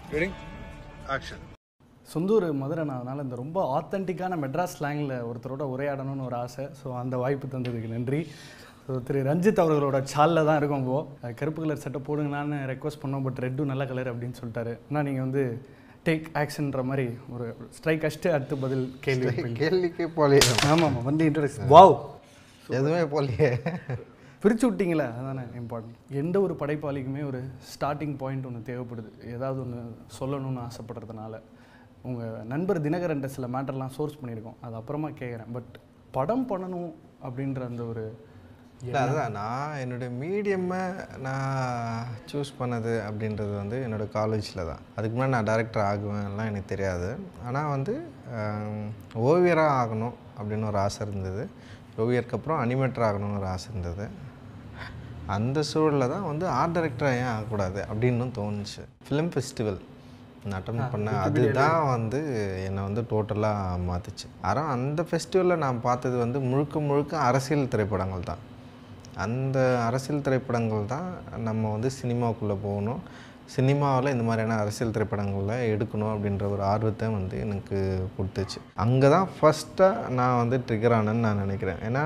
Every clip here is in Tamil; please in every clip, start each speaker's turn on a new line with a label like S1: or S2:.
S1: ரெடி ஆக்ஷன்
S2: சொந்தூர் மதுரை நான் அதனால் இந்த ரொம்ப ஆத்தென்டிக்கான மெட்ராஸ் ஸ்லாங்கில் ஒருத்தரோட உரையாடணும்னு ஒரு ஆசை ஸோ அந்த வாய்ப்பு தந்ததுக்கு நன்றி ஸோ திரு ரஞ்சித் அவர்களோட சாலில் தான் இருக்கும் இப்போ கருப்பு கலர் சட்டை போடுங்களான்னு ரெக்வஸ்ட் பண்ணோம் பட் ரெட்டும் நல்ல கலர் அப்படின்னு சொல்லிட்டாரு ஆனால் நீங்கள் வந்து டேக் ஆக்ஷன்ற மாதிரி ஒரு ஸ்ட்ரைக் அடிச்சுட்டு அடுத்து பதில் கேள்வி வைப்பீங்க.
S3: கேள்விக்கே போலையே
S2: ஆமாம் ஆமாம் வந்து இன்ட்ரடக்ஷன் வாவ்
S3: எதுவுமே போலையே
S2: பிரித்து விட்டீங்களே அதானே இம்பார்ட்டன்ட் எந்த ஒரு படைப்பாளிக்குமே ஒரு ஸ்டார்டிங் பாயிண்ட் ஒன்று தேவைப்படுது ஏதாவது ஒன்று சொல்லணும்னு ஆசைப்படுறதுனால உங்கள் நண்பர் தினகரன்ட்ட சில மேட்டர்லாம் சோர்ஸ் பண்ணியிருக்கோம் அது அப்புறமா கேட்குறேன் பட் படம் பண்ணணும் அப்படின்ற அந்த ஒரு
S3: இல்லை அதுதான் நான் என்னுடைய மீடியம்மை நான் சூஸ் பண்ணது அப்படின்றது வந்து என்னோடய காலேஜில் தான் அதுக்கு முன்னாடி நான் டைரக்டர் ஆகுவேன்லாம் எனக்கு தெரியாது ஆனால் வந்து ஆம், ஓவியராக ஆகணும் அப்படின்னு ஒரு ஆசை இருந்தது ஓவியருக்கு அப்புறம் அனிமேட்டர் ஆகணும்னு ஒரு ஆசை இருந்தது அந்த சூழலில் தான் வந்து ஆர்ட் டைரக்டராக ஏன் ஆகக்கூடாது அப்படின்னு தோணுச்சு ஃபிலிம் ஃபெஸ்டிவல் நான் அட்டன் பண்ண அதுதான் வந்து என்னை வந்து டோட்டலாக மாற்றுச்சு ஆனால் அந்த ஃபெஸ்டிவலில் நான் பார்த்தது வந்து முழுக்க முழுக்க அரசியல் திரைப்படங்கள் தான் அந்த அரசியல் திரைப்படங்கள் தான் நம்ம வந்து சினிமாவுக்குள்ளே போகணும் சினிமாவில் இந்த மாதிரியான அரசியல் திரைப்படங்களில் எடுக்கணும் அப்படின்ற ஒரு ஆர்வத்தை வந்து எனக்கு கொடுத்துச்சு அங்கே தான் ஃபஸ்ட்டாக நான் வந்து ட்ரிகர் ஆனேன்னு நான் நினைக்கிறேன் ஏன்னா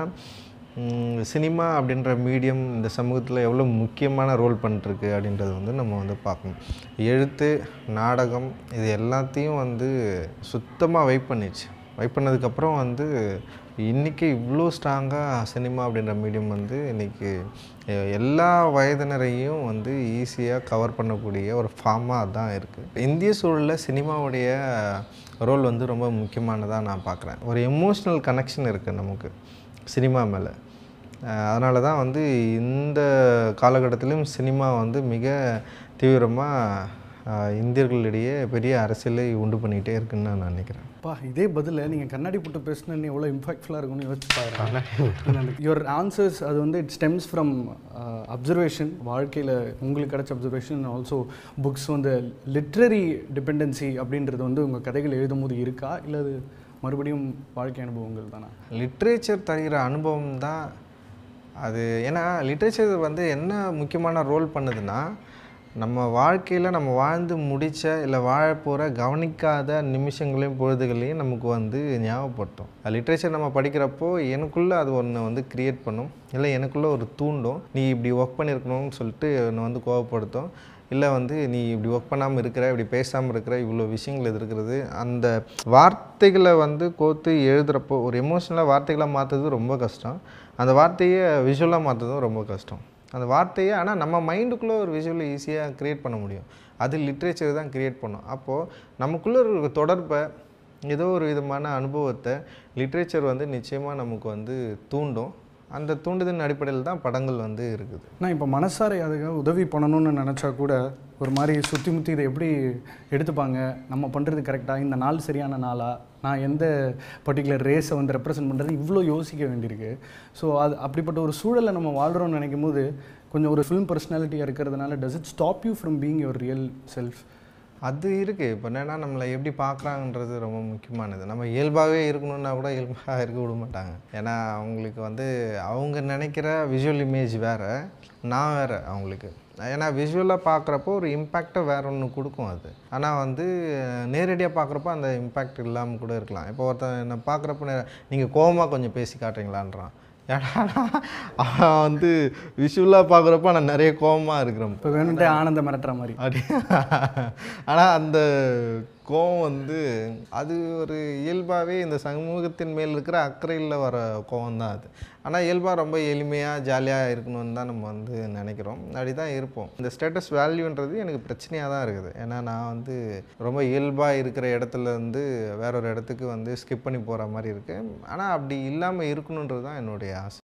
S3: ம், சினிமா அப்படின்ற மீடியம் இந்த சமூகத்தில் எவ்வளோ முக்கியமான ரோல் பண்ணிட்டுருக்கு அப்படின்றது வந்து நம்ம வந்து பார்க்கணும் எழுத்து நாடகம் இது எல்லாத்தையும் வந்து சுத்தமாக வைப் பண்ணிச்சு வைப் பண்ணதுக்கப்புறம் வந்து இன்றைக்கி இவ்வளோ ஸ்ட்ராங்காக சினிமா அப்படின்ற மீடியம் வந்து இன்றைக்கி எல்லா வயதினரையும் வந்து ஈஸியாக கவர் பண்ணக்கூடிய ஒரு ஃபார்மாக தான் இருக்குது இந்திய சூழலில் சினிமாவுடைய ரோல் வந்து ரொம்ப முக்கியமானதாக நான் பார்க்குறேன் ஒரு எமோஷ்னல் கனெக்ஷன் இருக்குது நமக்கு சினிமா மேலே அதனால தான் வந்து இந்த காலகட்டத்திலும் சினிமா வந்து மிக தீவிரமாக இந்தியர்களிடையே பெரிய அரசியலை உண்டு பண்ணிகிட்டே இருக்குன்னு நான் நினைக்கிறேன்
S2: பா இதே பதில் நீங்கள் கண்ணாடி போட்டு பேசினு எவ்வளோ இம்பாக்ட்ஃபுல்லாக இருக்கும்னு யோசிச்சு பாருங்க யுவர் ஆன்சர்ஸ் அது வந்து இட் ஸ்டெம்ஸ் ஃப்ரம் அப்சர்வேஷன் வாழ்க்கையில் உங்களுக்கு கிடைச்ச அப்சர்வேஷன் ஆல்சோ புக்ஸ் வந்து லிட்ரரி டிபெண்டன்சி அப்படின்றது வந்து உங்கள் கதைகள் எழுதும்போது இருக்கா இல்லை அது மறுபடியும் வாழ்க்கை அனுபவங்கள் தானா
S3: லிட்ரேச்சர் தருகிற அனுபவம் தான் அது ஏன்னா லிட்ரேச்சர் வந்து என்ன முக்கியமான ரோல் பண்ணுதுன்னா நம்ம வாழ்க்கையில் நம்ம வாழ்ந்து முடித்த இல்லை வாழ போகிற கவனிக்காத நிமிஷங்களையும் பொழுதுகளையும் நமக்கு வந்து ஞாபகப்படுத்தும் லிட்ரேச்சர் நம்ம படிக்கிறப்போ எனக்குள்ளே அது ஒன்று வந்து க்ரியேட் பண்ணும் இல்லை எனக்குள்ளே ஒரு தூண்டும் நீ இப்படி ஒர்க் பண்ணியிருக்கணும்னு சொல்லிட்டு என்னை வந்து கோவப்படுத்தும் இல்லை வந்து நீ இப்படி ஒர்க் பண்ணாமல் இருக்கிற இப்படி பேசாமல் இருக்கிற இவ்வளோ விஷயங்கள் இது இருக்கிறது அந்த வார்த்தைகளை வந்து கோத்து எழுதுகிறப்போ ஒரு எமோஷனலாக வார்த்தைகளாக மாற்றுறது ரொம்ப கஷ்டம் அந்த வார்த்தையை விஷுவலாக மாற்றுறதும் ரொம்ப கஷ்டம் அந்த வார்த்தையை ஆனால் நம்ம மைண்டுக்குள்ளே ஒரு விஷுவலை ஈஸியாக க்ரியேட் பண்ண முடியும் அது லிட்ரேச்சர் தான் க்ரியேட் பண்ணும் அப்போது நமக்குள்ளே ஒரு தொடர்பை ஏதோ ஒரு விதமான அனுபவத்தை லிட்ரேச்சர் வந்து நிச்சயமாக நமக்கு வந்து தூண்டும் அந்த தூண்டுதலின் அடிப்படையில் தான் படங்கள் வந்து இருக்குது
S2: நான் இப்போ மனசாரை அதுக்காக உதவி பண்ணணும்னு நினச்சா கூட ஒரு மாதிரி சுற்றி முற்றி இதை எப்படி எடுத்துப்பாங்க நம்ம பண்ணுறது கரெக்டாக இந்த நாள் சரியான நாளா நான் எந்த பர்டிகுலர் ரேஸை வந்து ரெப்ரசன்ட் பண்ணுறது இவ்வளோ யோசிக்க வேண்டியிருக்கு ஸோ அது அப்படிப்பட்ட ஒரு சூழலை நம்ம வாழ்கிறோம்னு நினைக்கும் போது கொஞ்சம் ஒரு ஃபிலிம் பர்சனாலிட்டியாக இருக்கிறதுனால does it stop you from being your real self
S3: அது இருக்குது இப்போ என்னென்னா நம்மளை எப்படி பார்க்குறாங்கன்றது ரொம்ப முக்கியமானது நம்ம இயல்பாகவே இருக்கணும்னா கூட இயல்பாக இருக்க விட மாட்டாங்க ஏன்னா அவங்களுக்கு வந்து அவங்க நினைக்கிற விஷுவல் இமேஜ் வேறு நான் வேறு அவங்களுக்கு ஏன்னா விஷுவலாக பார்க்குறப்போ ஒரு இம்பேக்டை வேற ஒன்று கொடுக்கும் அது ஆனால் வந்து நேரடியாக பார்க்குறப்போ அந்த இம்பேக்ட் இல்லாமல் கூட இருக்கலாம் இப்போ ஒருத்தன் என்ன பார்க்குறப்ப நீங்கள் கோவமாக கொஞ்சம் பேசி காட்டுறீங்களான்றான் ஏன்னா அவன் வந்து விஷுவலாக பார்க்குறப்ப நான் நிறைய கோவமாக இருக்கிறேன்
S2: இப்போ வேணுன்ட்டே ஆனந்த மிரட்டுற மாதிரி
S3: அப்படி ஆனால் அந்த கோவம் வந்து அது ஒரு இயல்பாகவே இந்த சமூகத்தின் மேல் இருக்கிற அக்கறையில் வர கோவம் தான் அது ஆனால் இயல்பாக ரொம்ப எளிமையாக ஜாலியாக இருக்கணும்னு தான் நம்ம வந்து நினைக்கிறோம் அப்படி தான் இருப்போம் இந்த ஸ்டேட்டஸ் வேல்யூன்றது எனக்கு பிரச்சனையாக தான் இருக்குது ஏன்னா நான் வந்து ரொம்ப இயல்பாக இருக்கிற இடத்துல இருந்து வேற ஒரு இடத்துக்கு வந்து ஸ்கிப் பண்ணி போகிற மாதிரி இருக்கு ஆனால் அப்படி இல்லாமல் இருக்கணுன்றது தான் என்னுடைய ஆசை